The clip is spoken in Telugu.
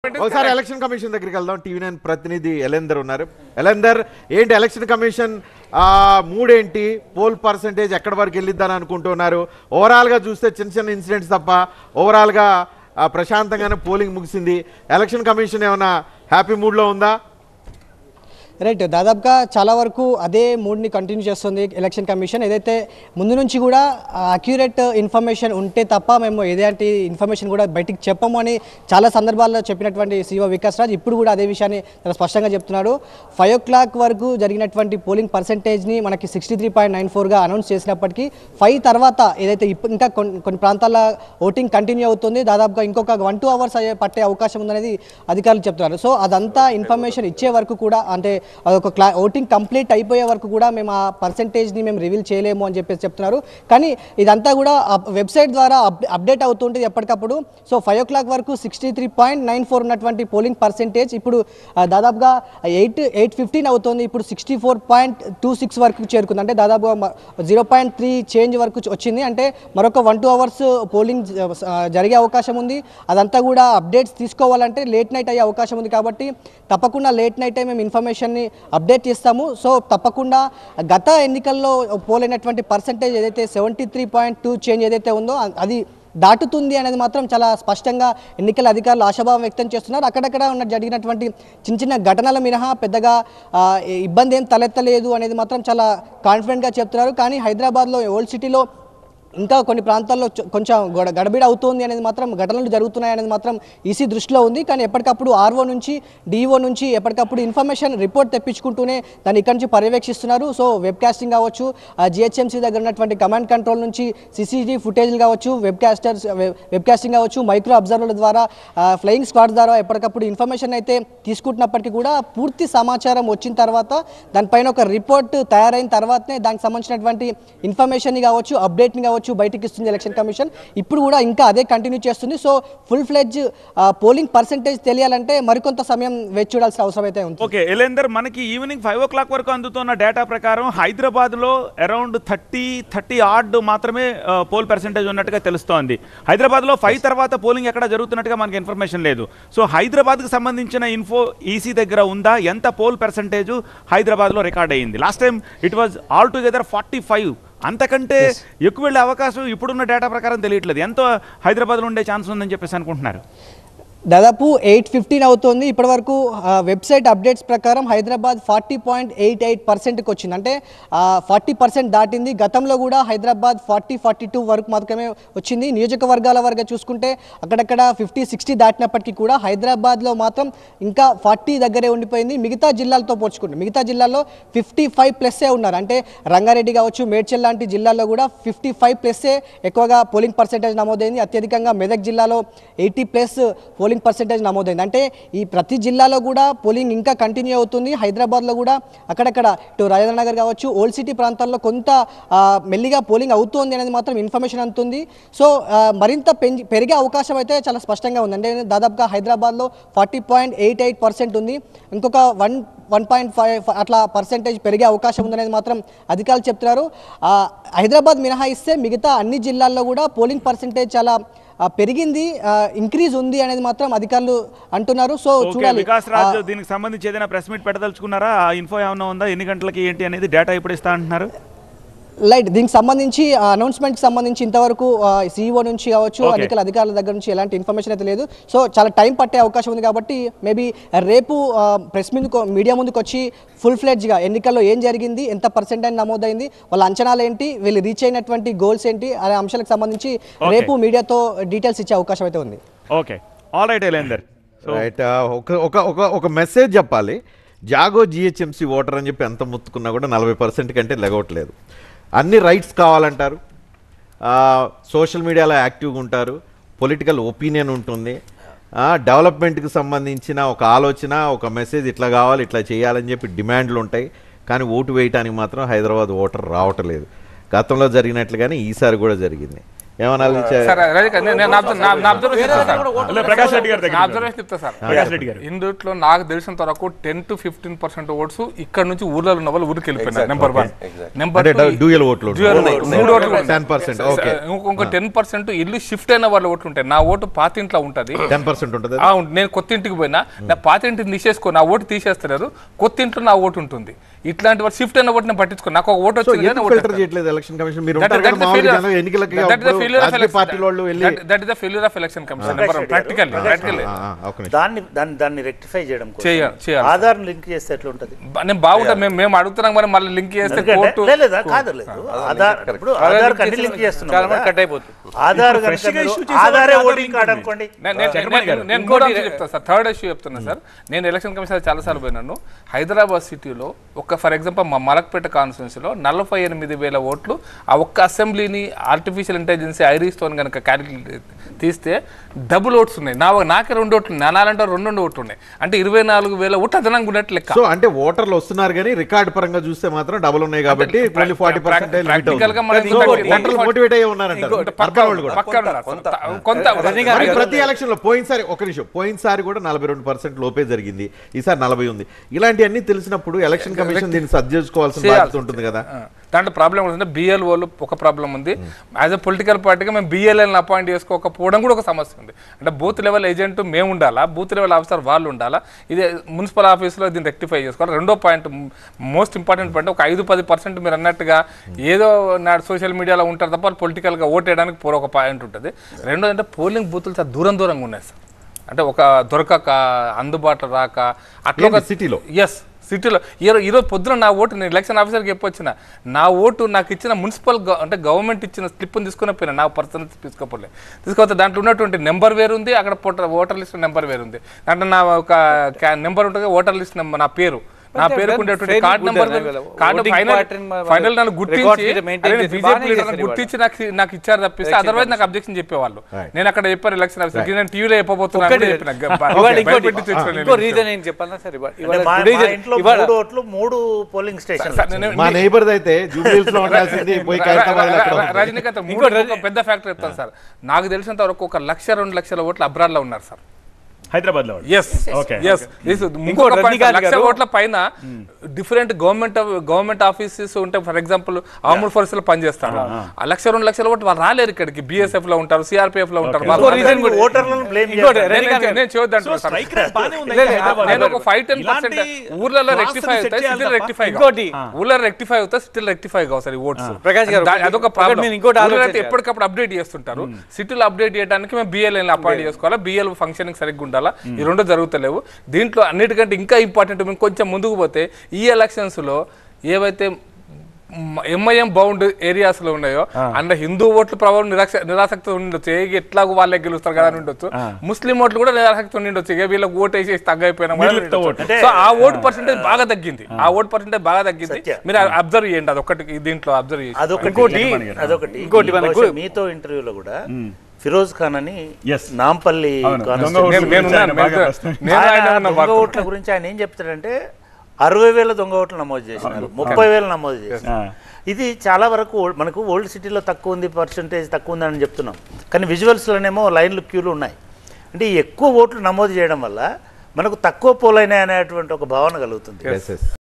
ఒకసారి ఎలక్షన్ కమిషన్ దగ్గరికి వెళ్దాం టీవీ నైన్ ప్రతినిధి ఎలెందర్ ఉన్నారు ఎలెందర్ ఏంటి ఎలక్షన్ కమిషన్ ఆ, మూడేంటి పోల్ పర్సంటేజ్ ఎక్కడి వరకు వెళ్ళిద్దని అనుకుంటున్నారు ఓవరాల్గా చూస్తే చిన్న చిన్న ఇన్సిడెంట్స్ తప్ప ఓవరాల్గా ఆ, ప్రశాంతంగానే పోలింగ్ ముగిసింది ఎలక్షన్ కమిషన్ ఏమైనా హ్యాపీ మూడ్లో ఉందా రైట్ దాదాపుగా చాలా వరకు అదే మూడ్ని కంటిన్యూ చేస్తుంది ఎలక్షన్ కమిషన్ ఏదైతే ముందు నుంచి కూడా అక్యూరేట్ ఇన్ఫర్మేషన్ ఉంటే తప్ప మేము ఏదేంటి ఇన్ఫర్మేషన్ కూడా బయటికి చెప్పము అని చాలా సందర్భాల్లో చెప్పినటువంటి సీఓ వికాస్ రాజ్ ఇప్పుడు కూడా అదే విషయాన్ని చాలా స్పష్టంగా చెప్తున్నాడు ఫైవ్ ఓ క్లాక్ వరకు జరిగినటువంటి పోలింగ్ పర్సంటేజ్ని మనకి సిక్స్టీ త్రీ పాయింట్ నైన్ ఫోర్గా అనౌన్స్ చేసినప్పటికీ ఫైవ్ తర్వాత ఏదైతే ఇప్పు- ఇంకా కొన్ని కొన్ని ప్రాంతాల్లో ఓటింగ్ కంటిన్యూ అవుతుంది దాదాపుగా ఇంకొక వన్ టూ అవర్స్ అయ్యే పట్టే అవకాశం ఉందనేది అధికారులు చెప్తున్నారు సో అదంతా ఇన్ఫర్మేషన్ ఇచ్చే వరకు కూడా అంటే అదొక క్లా ఓటింగ్ కంప్లీట్ అయిపోయే వరకు కూడా మేము ఆ పర్సంటేజ్ని మేము రివీల్ చేయలేము అని చెప్పేసి చెప్తున్నారు కానీ ఇదంతా కూడా వెబ్సైట్ ద్వారా అప్ అప్డేట్ అవుతుంటుంది ఎప్పటికప్పుడు సో ఫైవ్ ఓ క్లాక్ వరకు sixty three point nine four ఉన్నటువంటి పోలింగ్ పర్సంటేజ్ ఇప్పుడు ఆ, దాదాపుగా ఎయిట్ ఎయిట్ ఫిఫ్టీన్ అవుతుంది ఇప్పుడు sixty four point two six వరకు చేరుకుంది అంటే దాదాపుగా జీరో పాయింట్ త్రీ చేంజ్ వరకు వచ్చింది అంటే మరొక వన్ టూ అవర్స్ పోలింగ్ జ- ఆ, జరిగే అవకాశం ఉంది అదంతా కూడా అప్డేట్స్ తీసుకోవాలంటే లేట్ నైట్ అయ్యే అవకాశం ఉంది కాబట్టి తప్పకుండా లేట్ నైట్ మేము ఇన్ఫర్మేషన్ని అప్డేట్ చేస్తాము సో తప్పకుండా గత ఎన్నికల్లో పోలైనటువంటి పర్సంటేజ్ ఏదైతే seventy three point two change ఏదైతే ఉందో అ- అది దాటుతుంది అనేది మాత్రం చాలా స్పష్టంగా ఎన్నికల అధికారులు ఆశాభావం వ్యక్తం చేస్తున్నారు అక్కడక్కడ ఉన్న జరిగినటువంటి చిన్న చిన్న ఘటనల మినహా పెద్దగా ఆ, ఇబ్బంది ఏం తలెత్తలేదు అనేది మాత్రం చాలా కాన్ఫిడెంట్గా చెప్తున్నారు కానీ హైదరాబాద్లో ఓల్డ్ సిటీలో ఇంకా కొన్ని ప్రాంతాల్లో చొ- కొంచెం గొడ గడబిడ అవుతుంది అనేది మాత్రం ఘటనలు జరుగుతున్నాయి అనేది మాత్రం ఈసీ దృష్టిలో ఉంది కానీ ఎప్పటికప్పుడు ఆర్ఓ నుంచి డిఓ నుంచి ఎప్పటికప్పుడు ఇన్ఫర్మేషన్ రిపోర్ట్ తెప్పించుకుంటూనే దాన్ని ఇక్కడి నుంచి పర్యవేక్షిస్తున్నారు సో వెబ్ కాస్టింగ్ కావచ్చు జిహెచ్ఎంసీ దగ్గర ఉన్నటువంటి కమాండ్ కంట్రోల్ నుంచి సిసిటీవీ ఫుటేజ్లు కావచ్చు వెబ్ కాస్టర్స్ వెబ్ కాస్టింగ్ కావచ్చు మైక్రో అబ్జర్వర్ల ద్వారా ఫ్లయింగ్ స్క్వాడ్ ద్వారా ఎప్పటికప్పుడు ఇన్ఫర్మేషన్ అయితే తీసుకుంటున్నప్పటికీ కూడా పూర్తి సమాచారం వచ్చిన తర్వాత దానిపైన ఒక రిపోర్ట్ తయారైన తర్వాతనే దానికి సంబంధించినటువంటి ఇన్ఫర్మేషన్ని కావచ్చు అప్డేట్ని కావచ్చు బయటికి ఇస్తుంది ఎలక్షన్ కమిషన్ ఇప్పుడు కూడా ఇంకా అదే కంటిన్యూ చేస్తుంది so full fledged polling percentage తెలియాలంటే మరికొంత సమయం వేచి చూడాల్సిన అవసరం అయితే ఉంది ఓకే ఎలేందర్ మనకి ఈవినింగ్ ఫైవ్ ఓ క్లాక్ వరకు అందుతున్న డేటా ప్రకారం హైదరాబాద్లో అరౌండ్ థర్టీ థర్టీ ఆర్డ్ మాత్రమే ఆ, పోల్ పర్సెంటేజ్ ఉన్నట్టుగా తెలుస్తోంది హైదరాబాద్లో ఫైవ్ తర్వాత పోలింగ్ ఎక్కడ జరుగుతున్నట్టుగా మనకి ఇన్ఫర్మేషన్ లేదు సో హైదరాబాద్కి సంబంధించిన ఇన్ఫో ఈసీ దగ్గర ఉందా ఎంత పోల్ పర్సెంటేజ్ హైదరాబాద్లో రికార్డ్ అయ్యింది last time it was all together forty five అంతకంటే ఎక్కువ వెళ్ళే అవకాశం ఇప్పుడున్న డేటా ప్రకారం తెలియట్లేదు ఎంత హైదరాబాద్లో ఉండే ఛాన్స్ ఉందని చెప్పేసి అనుకుంటున్నారు దాదాపు ఎయిట్ ఫిఫ్టీన్ అవుతుంది ఇప్పటివరకు ఆ, వెబ్సైట్ అప్డేట్స్ ప్రకారం Hyderabad forty point eight eight పర్సెంట్కి వచ్చింది అంటే ఫార్టీ పర్సెంట్ దాటింది గతంలో కూడా హైదరాబాద్ ఫార్టీ ఫార్టీ టూ వరకు మాత్రమే వచ్చింది నియోజకవర్గాల వరకు చూసుకుంటే అక్కడక్కడ ఫిఫ్టీ సిక్స్టీ దాటినప్పటికీ కూడా హైదరాబాద్లో మాత్రం ఇంకా ఫార్టీ దగ్గరే ఉండిపోయింది మిగతా జిల్లాలతో పోల్చుకుంటే మిగతా జిల్లాల్లో ఫిఫ్టీ ఫైవ్ ప్లస్సే ఉన్నారు అంటే రంగారెడ్డి కావచ్చు మేడ్చల్ లాంటి జిల్లాల్లో కూడా ఫిఫ్టీ ఫైవ్ ప్లస్సే ఎక్కువగా పోలింగ్ పర్సెంటేజ్ నమోదైంది అత్యధికంగా మెదక్ జిల్లాలో ఎయిటీ ప్లస్ పోలింగ్ పర్సెంటేజ్ నమోదైంది అంటే ఈ ప్రతి జిల్లాలో కూడా పోలింగ్ ఇంకా కంటిన్యూ అవుతుంది హైదరాబాద్లో కూడా అక్కడక్కడ ఇటు రాజేంద్ర నగర్ కావచ్చు ఓల్డ్ సిటీ ప్రాంతాల్లో కొంత ఆ, మెల్లిగా పోలింగ్ అవుతోంది అనేది మాత్రం ఇన్ఫర్మేషన్ అందుతుంది సో ఆ, మరింత పెంచి పెరిగే అవకాశం అయితే చాలా స్పష్టంగా ఉంది అంటే దాదాపుగా హైదరాబాద్లో forty point eight eight percent ఉంది ఇంకొక వన్ వన్ పాయింట్ ఫైవ్ అట్లా పర్సెంటేజ్ పెరిగే అవకాశం ఉందనేది మాత్రం అధికారులు చెప్తున్నారు ఆ, హైదరాబాద్ మినహాయిస్తే మిగతా అన్ని జిల్లాల్లో కూడా పోలింగ్ పర్సెంటేజ్ చాలా ఆ, పెరిగింది ఇంక్రీజ్ ఉంది అనేది మాత్రం అధికారులు అంటున్నారు సో ఓకే చూడాలి వికాస్ రాజ్ దీనికి సంబంధించి ఏదైనా ప్రెస్ మీట్ పెట్టదలుచుకున్నారా ఆ ఇన్ఫో ఏమైనా ఉందా ఎన్ని గంటలకి ఏంటి అనేది డేటా ఎప్పుడు ఇస్తా అంటున్నారు లైట్ దీనికి సంబంధించి అనౌన్స్మెంట్ సంబంధించి ఇంతవరకు సీఈఓ నుంచి కావచ్చు Okay. ఎన్నికల అధికారుల దగ్గర నుంచి ఎలాంటి ఇన్ఫర్మేషన్ అయితే లేదు సో చాలా టైం పట్టే అవకాశం ఉంది కాబట్టి మేబీ రేపు ప్రెస్ ముందుకు మీడియా ముందుకు వచ్చి ఫుల్ ఫ్లెడ్జ్గా ఎన్నికల్లో ఏం జరిగింది ఎంత పర్సెంటేజ్ నమోదైంది వాళ్ళ అంచనాలు ఏంటి వీళ్ళు రీచ్ అయినటువంటి గోల్స్ ఏంటి అనే అంశాలకు సంబంధించి Okay. రేపు మీడియాతో డీటెయిల్స్ ఇచ్చే అవకాశం అయితే ఉంది okay all right Elender so right ఒక ఒక ఒక ఒక మెసేజ్ చెప్పాలి జాగో జిహెచ్ఎంసీ ఓటర్ అని చెప్పి ఎంత ముత్తుకున్నా కూడా నలభై పర్సెంట్ కంటే లెగవట్లేదు అన్ని రైట్స్ కావాలంటారు సోషల్ మీడియాలో యాక్టివ్గా ఉంటారు పొలిటికల్ ఒపీనియన్ ఉంటుంది ఆ, డెవలప్మెంట్కి సంబంధించిన ఒక ఆలోచన ఒక మెసేజ్ ఇట్లా కావాలి ఇట్లా చేయాలని చెప్పి డిమాండ్లు ఉంటాయి కానీ ఓటు వేయటానికి మాత్రం హైదరాబాద్ ఓటర్ రావటం లేదు గతంలో జరిగినట్లుగానే ఈసారి కూడా జరిగింది ఏమనాలి చే- సార్ రజనీకాంత్ నేను- నేను అబ్జర్వ్- నా- నా అబ్జర్వేషన్ చెప్తా సార్. హలో, ప్రకాష్ రెడ్డి గారి దగ్గర నా అబ్జర్వేషన్ చెప్తా సార్ ప్రకాష్ రెడ్డి గారు ఇందుట్లో నాకు తెలిసినంత వరకు ten to fifteen percent votes ఇక్కడ నుంచి ఊర్లలో ఉన్న వాళ్ళు ఊరికి వెళ్ళిపోయినారు నెంబర్ వన్ నెంబర్ అంటే డ్యూయల్ ఓట్లు మూడు ఓట్లు ఉన్నాయి. టెన్ పర్సెంట్ ఓకే ఇంకొక టెన్ పర్సెంట్ ఇల్లు షిఫ్ట్ అయిన వాళ్ళ ఓట్లు ఉంటాయి నా ఓటు పాత ఇంట్లో ఉంటది టెన్ పర్సెంట్ ఉంటుంది ఆ, ఉం- నేను కొత్త ఇంటికి పోయినా నా పాత ఇంటిని తీసేసుకో నా ఓటు తీసేస్తున్నారు కొత్త ఇంట్లో నా ఓటు ఉంటుంది ఇట్లాంటి వాళ్ళు షిఫ్ట్ అయిన ఓటు నేను పట్టుకో నాకు ఒక ఓటు సో వచ్చింది కానీ ఎందుకు ఓటు ఫిల్టర్ చేయట్లేదు ఎలక్షన్ కమిషన్ మీరు ఉంటారు కదా మామూలుగా జనం ఎన్నికలకి అప్పుడు రాజకీయ పార్టీల వాళ్ళు వెళ్ళి that is the failure of election commission practical practical ఆ, ఆ, ఒక నిమిషం. దాన్ని దాన్ని దాన్ని రెక్టిఫై చేయడం కోసం చేయాలి చేయాలి ఆధార్ లింక్ చేస్తే ఎట్లా ఉంటుంది నేను బాగుంటా మేము మేము అడుగుతున్నాం మరి మళ్ళీ లింక్ చేస్తే ఎందుకంటే కోర్టు లే- లేదా కాదు లేదు ఆధార్ ఇప్పుడు ఆధార్ కన్నీ లింక్ చేస్తున్నాం చాలా మంది కదా. కట్ అయిపోతుంది ఆధార్ ఇప్పుడు కనుక fresh గా మీరు issue చేసే ఆధారే వాళ్ళకి ఓటింగ్ ఆధార్ కార్డ్ link అనుకోండి నేను- నేను- చక్రపాణి గారు. నేను- నేను మూడో అంశం చెప్తాను సార్ థర్డ్ ఇష్యూ చెప్తున్నా సార్ నేను ఎలక్షన్ కమిషన్ చాలా సార్లు పోయినాను హైదరాబాద్ సిటీలో ఒక ఫర్ ఎగ్జాంపుల్ మా మలక్పేట కాన్స్టిట్యున్సీలో నలభై ఎనిమిది వేల ఓట్లు ఆ ఒక్క అసెంబ్లీని ఆర్టిఫిషియల్ ఇంటెలిజెన్స్ ఐరీస్తో కనుక క్యాలిక్యులేట్ తీస్తే డబుల్ ఓట్స్ ఉన్నాయి నా నాకే రెండు ఓట్లు ఉన్నాయి నాలంటే రెండు రెండు ఓట్లు ఉన్నాయి అంటే ఇరవై నాలుగు వేల ఓట్లు అదనంగా ఉన్నట్టు లెక్క సో అంటే ఓటర్లు వస్తున్నారు కానీ రికార్డ్ పరంగా చూస్తే మాత్రం డబుల్ ఉన్నాయి కాబట్టి ఓన్లీ ఫార్టీ పర్సెంట్ ప్రాక్టికల్ గా మనం ఓటర్లు మోటివేట్ అయ్యి ఉన్నారంటారు అర్బన్ వాళ్ళు కూడా పక్క ఉన్నారు. కొంత మరి ప్రతి ఎలక్షన్ లో పోయినసారి ఒక నిమిషం పోయినసారి కూడా నలభై రెండు పర్సెంట్ లోపే జరిగింది ఈసారి నలభై ఉంది ఇలాంటివన్నీ తెలిసినప్పుడు ఎలక్షన్ కమిషన్ దీన్ని సర్ది చేసుకోవాల్సిన బాధ్యత ఉంటుంది కదా ఆ, దాంట్లో ప్రాబ్లం ఏంటంటే బిఎల్ వాళ్ళు ఒక ప్రాబ్లం ఉంది యాజ్ ఎ పొలిటికల్ పార్టీగా మేము బిఎల్ఎల్ని అపాయింట్ చేసుకోకపోవడం కూడా ఒక సమస్య ఉంది అంటే బూత్ లెవెల్ ఏజెంట్ మేము ఉండాలా బూత్ లెవెల్ ఆఫీసర్ వాళ్ళు ఉండాలా ఇది మున్సిపల్ ఆఫీస్లో దీన్ని రెక్టిఫై చేసుకోవాలి రెండో పాయింట్ మోస్ట్ ఇంపార్టెంట్ పాయింట్ ఒక ఐదు పది పర్సెంట్ మీరు అన్నట్టుగా ఏదో నాడు సోషల్ మీడియాలో ఉంటారు తప్ప పొలిటికల్గా ఓట్ వేయడానికి పూర్వ ఒక పాయింట్ ఉంటుంది రెండోది అంటే పోలింగ్ బూతులు చాలా దూరం దూరంగా ఉన్నాయి సార్ అంటే ఒక దొరకక అందుబాటులో రాక అట్లా ఒక ఏంటి సిటీలో? ఎస్ సిటీలో ఈరోజు ఈరోజు పొద్దున నా ఓటు నేను ఎలక్షన్ ఆఫీసర్కి చెప్పొచ్చిన నా ఓటు నాకు ఇచ్చిన మున్సిపల్ గవ- అంటే గవర్నమెంట్ ఇచ్చిన స్లిప్ని తీసుకుని పోయినా నా పర్సన్ తీసుకోపోలే తీసుకపోతే దాంట్లో ఉన్నటువంటి నెంబర్ వేరు ఉంది అక్కడ పోట- ఓటర్ లిస్ట్ నెంబర్ వేరు ఉంది దాంట్లో నా ఒక నెంబర్ ఉంటుంది ఓటర్ లిస్ట్ నెంబర్ నా పేరు నా But పేరు then ఉండేటువంటి fairly కార్డ్ good నెంబర్ అనే కదా. కార్డు Voting ఫైనల్ pattern మన- ఫైనల్ నన్ను records గుర్తించి మీద maintain చేసి బీజేపీ బాగానే లీడర్ చేశారు గుర్తించి నాకు నాకు ఇచ్చారు తప్పిస్తే అదర్వైజ్ నాకు అబ్జెక్షన్ చెప్పేవాళ్ళు Right. నేను అక్కడ చెప్పాను ఎలక్షన్ ఆఫీసర్ నేను టీవీలో చెప్పబోతున్నాను ఒక్కటి కూడా చెప్పిన. ఇవాళ భయపెట్టి ఇంకోటి తెచ్చుకోలేదు ఇంకో నేను. రీజన్ ఏం చెప్పాలన్నా సార్ ఇవాళ అంటే ఇవాళ మా today మా is- ఇంట్లో ఇవాళ మూడు ఓట్లు మూడు పోలింగ్ స్టేషన్ సార్, నేను- మా నైబర్ అయితే జూబ్లీస్ లో ఉండాల్సింది పోయి ఖైరతాబాద్ లో ఎక్కడ ఉంది? రజనీకాంత్ మూడు ఒక పెద్ద ఫ్యాక్టర్ చెప్తాను సార్ నాకు తెలిసినంత వరకు ఒక లక్ష రెండు లక్షల ఓట్లు అబ్రాడ్ లో ఉన్నారు సార్ హైదరాబాద్ లో ఎస్ Okay. ఎస్ ఇంకో రజనీకాంత్ లక్ష గారు- ఓట్ల పైన డిఫరెంట్ గవర్నమెంట్ గవర్నమెంట్ ఆఫీసెస్ ఉంటాయి ఫర్ ఎగ్జాంపుల్ ఆర్మూర్ ఫోర్స్ లో పనిచేస్తారు ఆ లక్ష రెండు లక్షల ఓట్లు వాళ్ళు రాలేరు ఇక్కడికి బిఎస్ఎఫ్ లో ఉంటారు సిఆర్పిఎఫ్ లో ఉంటారు వాళ్ళు ఇంకో reason కూడా- ఓటర్లను బ్లేమ్ ఇంకోటి, చేస్తారు నేను- రజనీకాంత్ నేను- నేను చేయొద్దంటున్నా సార్. స్ట్రైక్ రేట్ బాగానే ఉంది లేదు, హైదరాబాద్ నేను లో. ఒక ఫైవ్ టెన్ పర్సెంట్ ఇలాంటి ఊర్లలో class రెక్టిఫై ని set అవుతాయి చేయాలి సిటీలో తప్ప. రెక్టిఫై ఇంకోటి. ఊర్లో రెక్టిఫై అవుతాయి సిటీలో రెక్టిఫై కావు సార్ ఈ ఓట్స్ ప్రకాష్ గారు, దా- అదొక ఒకటి ప్రాబ్లం మీరు ఇంకోటి ఊర్లలో అయితే ఆలోచించాలి. ఎప్పటికప్పుడు అప్డేట్ చేస్తుంటారు సిటీలో అప్డేట్ చేయడానికి మేము బిఎల్ఎన్ అపాయింట్ చేసుకోవాలా బిఎల్ ఫంక్షనింగ్ సరిగ్గా ఉండాలా ఈ రెండు జరుగుతలేవు దీంట్లో అన్నిటికంటే ఇంకా ఇంపార్టెంట్ మేము కొంచెం ముందుకు పోతే ఈ ఎలక్షన్స్ లో ఏవైతే ఎంఐఎం బౌండ్ ఏరియాస్ లో ఉన్నాయో అందులో హిందూ ఓట్ల ప్రభావం నిరాశ నిరాసక్తి ఉండొచ్చు ఏ ఎట్లాగో వాళ్ళే గెలుస్తారు కదా అని ఉండొచ్చు ముస్లిం ఓట్లు కూడా నిరాసక్తి ఉండి ఉండొచ్చు ఇక వీళ్ళకి ఓటు వేసేసి తగ్గైపోయినా కూడా నిర్లిప్త ఉండొచ్చు. ఓటు. సో ఆ ఓటు పర్సెంటేజ్ బాగా తగ్గింది ఆ ఓటు పర్సెంటేజ్ బాగా తగ్గింది సత్య. మీరు అబ్జర్వ్ చేయండి అదొకటి దీంట్లో అబ్జర్వ్ చేసి అదొకటి ఇంకోటి- అదొకటి ఇంకోటి ఈ మనకు- బహుశా మీతో ఇంటర్వ్యూలో కూడా ఫిరోజ్ ఖాన్ అని Yes. నాంపల్లి అవును. constituency దొంగ ఓట్లు నేను- నేను గురించి ఆయన ఉన్నాను, బాగా నేను- ప్రశ్న- నేను ఆయన ఆయన ఉన్న దొంగ వార్త. ఓట్ల గురించి ఆయన ఏం చెప్తాడంటే అరవై వేల దొంగ ఓట్లు నమోదు చేసినారు ముప్పై వేలు నమోదు చేసినారు ఇది చాలా వరకు ఓల్డ్- మనకు ఓల్డ్ సిటీలో తక్కువ ఉంది పర్సంటేజ్ తక్కువ ఉందని చెప్తున్నాం కానీ విజువల్స్లోనేమో లైన్లు క్యూలు ఉన్నాయి అంటే ఈ ఎక్కువ ఓట్లు నమోదు చేయడం వల్ల మనకు తక్కువ పోలైనాయి అనేటువంటి ఒక భావన కలుగుతుంది Yes, yes.